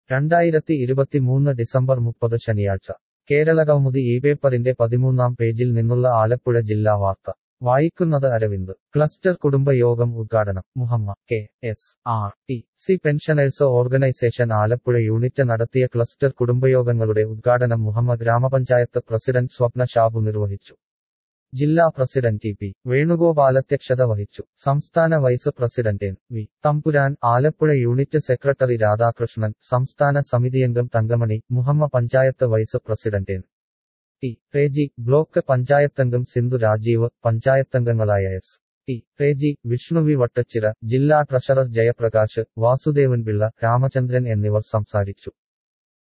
രണ്ടായിരത്തി ഇരുപത്തിമൂന്ന് ഡിസംബർ മുപ്പത് ശനിയാഴ്ച കേരളകൗമുദി ഈ പേപ്പറിന്റെ പതിമൂന്നാം പേജിൽ നിന്നുള്ള ആലപ്പുഴ ജില്ലാ വാർത്ത വായിക്കുന്നത് അരവിന്ദ് ക്ലസ്റ്റർ കുടുംബയോഗം ഉദ്ഘാടനം Muhamma K S R T C pensioners organisation Alappuzha unit നടത്തിയ ക്ലസ്റ്റർ കുടുംബയോഗങ്ങളുടെ ഉദ്ഘാടനം മുഹമ്മ ഗ്രാമപഞ്ചായത്ത് പ്രസിഡന്റ് സ്വപ്ന ഷാബു നിർവഹിച്ചു ജില്ലാ പ്രസിഡന്റ് ടി പി വേണുഗോപാൽ അധ്യക്ഷത വഹിച്ചു സംസ്ഥാന വൈസ് പ്രസിഡന്റ് എൻ വി തമ്പുരാൻ ആലപ്പുഴ യൂണിറ്റ് സെക്രട്ടറി രാധാകൃഷ്ണൻ സംസ്ഥാന സമിതിയംഗം Thankamani Muhamma panchayat vice president N T Reji block പഞ്ചായത്തംഗം സിന്ധു രാജീവ് പഞ്ചായത്തംഗങ്ങളായ എസ് ടി റേജി വിഷ്ണുവി വട്ടച്ചിറ ജില്ലാ ട്രഷറർ ജയപ്രകാശ് വാസുദേവൻ പിള്ള രാമചന്ദ്രൻ എന്നിവർ സംസാരിച്ചു